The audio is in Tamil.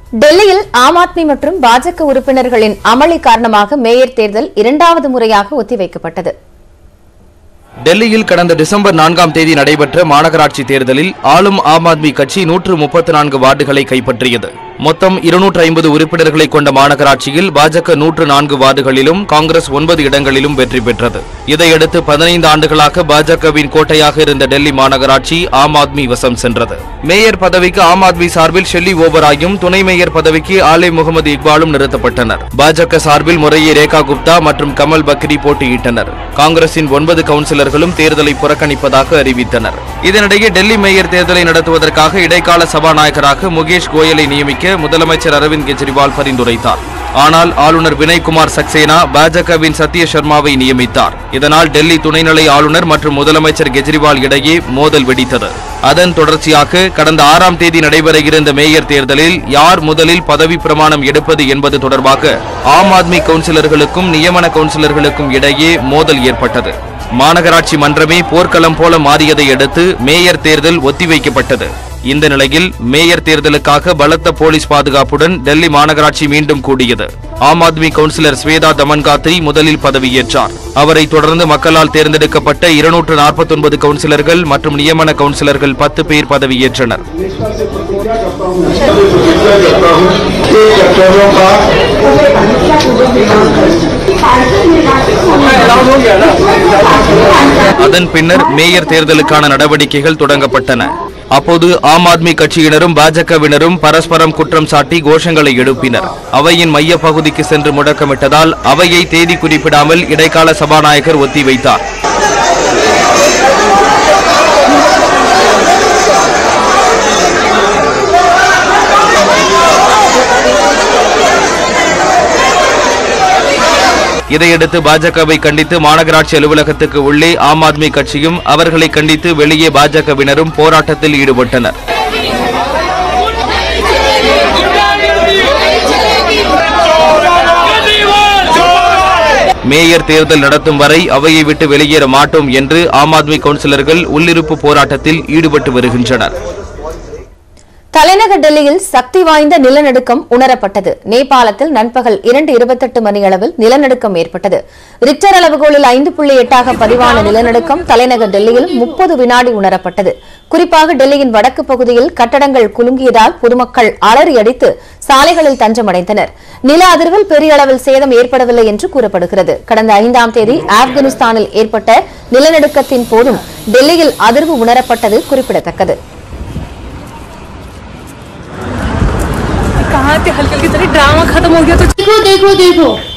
டெல்லியில் ஆம் ஆத்மி மற்றும் பாஜக உறுப்பினர்களின் அமளி காரணமாக மேயர் தேர்தல் இரண்டாவது முறையாக ஒத்திவைக்கப்பட்டது டெல்லியில் கடந்த டிசம்பர் நான்காம் தேதி நடைபெற்ற மாநகராட்சி தேர்தலில் ஆளும் ஆம் ஆத்மி கட்சி நூற்று முப்பத்து நான்கு வார்டுகளை கைப்பற்றியது மொத்தம் இருநூற்று ஐம்பது உறுப்பினர்களை கொண்ட மாநகராட்சியில் பாஜக நூற்று நான்கு வார்டுகளிலும் காங்கிரஸ் ஒன்பது இடங்களிலும் வெற்றி பெற்றது இதையடுத்து பதினைந்து ஆண்டுகளாக பாஜகவின் கோட்டையாக இருந்த டெல்லி மாநகராட்சி ஆம் ஆத்மி வசம் சென்றது மேயர் பதவிக்கு ஆம் ஆத்மி சார்பில் ஷெல்லி ஓபராயும் துணை மேயர் பதவிக்கு ஆலே முகமது இக்பாலும் நிறுத்தப்பட்டனர் பாஜக சார்பில் முறையே ரேகா குப்தா மற்றும் கமல் பக்ரி போட்டியிட்டனர் காங்கிரசின் ஒன்பது கவுன்சிலர்களும் தேர்தலை புறக்கணிப்பதாக அறிவித்தனர் இதனிடையே டெல்லி மேயர் தேர்தலை நடத்துவதற்காக இடைக்கால சபாநாயகராக முகேஷ் கோயலை நியமிக்க முதலமைச்சர் அரவிந்த் கெஜ்ரிவால் பரிந்துரைத்தார் ஆனால் ஆளுநர் வினய்குமார் சக்சேனா பாஜகவின் சத்ய சர்மாவை நியமித்தார் இதனால் டெல்லி துணைநிலை ஆளுநர் மற்றும் முதலமைச்சர் கெஜ்ரிவால் இடையே மோதல் வெடித்தது அதன் தொடர்ச்சியாக கடந்த ஆறாம் தேதி நடைபெற இருந்த மேயர் தேர்தலில் யார் முதலில் பதவி பிரமாணம் எடுப்பது என்பது தொடர்பாக ஆம் ஆத்மி கவுன்சிலர்களுக்கும் நியமன கவுன்சிலர்களுக்கும் இடையே மோதல் ஏற்பட்டது மாநகராட்சி மன்றமே போர்க்களம் போல மாறியதை அடுத்து மேயர் தேர்தல் ஒத்திவைக்கப்பட்டது இந்த நிலையில் மேயர் தேர்தலுக்காக பலத்த போலீஸ் பாதுகாப்புடன் டெல்லி மாநகராட்சி மீண்டும் கூடியது ஆம் ஆத்மி கவுன்சிலர் ஸ்வேதா தமன்காத்ரி முதலில் பதவியேற்றார் அவரை தொடர்ந்து மக்களால் தேர்ந்தெடுக்கப்பட்ட இருநூற்று நாற்பத்தொன்பது கவுன்சிலர்கள் மற்றும் நியமன கவுன்சிலர்கள் பத்து பேர் பதவியேற்றனர் प्रतिज्ञा करता हूँ कि कर्तव्यों का அதன் பின்னர் மேயர் தேர்தலுக்கான நடவடிக்கைகள் தொடங்கப்பட்டன அப்போது ஆம் ஆத்மி கட்சியினரும் பாஜகவினரும் பரஸ்பரம் குற்றம் சாட்டி கோஷங்களை எழுப்பினர் அவையின் மைய பகுதிக்கு சென்று முடக்கமிட்டதால் அவையை தேதி குறிப்பிடாமல் இடைக்கால சபாநாயகர் ஒத்திவைத்தார் இதையடுத்து பாஜகவை கண்டித்து மாநகராட்சி அலுவலகத்துக்கு உள்ளே ஆம் ஆத்மி கட்சியும் அவர்களை கண்டித்து வெளியே பாஜகவினரும் போராட்டத்தில் ஈடுபட்டனர் மேயர் தேர்தல் நடத்தும் வரை அவையை விட்டு வெளியேற மாட்டோம் என்று ஆம் ஆத்மி கவுன்சிலர்கள் உள்ளிருப்பு போராட்டத்தில் ஈடுபட்டு வருகின்றனர் தலைநகர் டெல்லியில் சக்தி வாய்ந்த நிலநடுக்கம் உணரப்பட்டது நேபாளத்தில் நண்பகல் இரண்டு இருபத்தெட்டு மணியளவில் நிலநடுக்கம் ஏற்பட்டது ரிக்டர் அளவுகோலில் ஐந்து புள்ளி எட்டாக பதிவான நிலநடுக்கம் தலைநகர் டெல்லியில் முப்பது வினாடி உணரப்பட்டது குறிப்பாக டெல்லியின் வடக்கு பகுதியில் கட்டடங்கள் குலுங்கியதால் பொதுமக்கள் அலறி அடித்து சாலைகளில் தஞ்சமடைந்தனர் நில அதிர்வில் பெரிய அளவில் சேதம் ஏற்படவில்லை என்று கூறப்படுகிறது கடந்த ஐந்தாம் தேதி ஆப்கானிஸ்தானில் ஏற்பட்ட நிலநடுக்கத்தின் போதும் டெல்லியில் அதிர்வு உணரப்பட்டது குறிப்பிடத்தக்கது कहाँ थे हल्की हल्की तरह ड्रामा खत्म हो गया तो देखो देखो देखो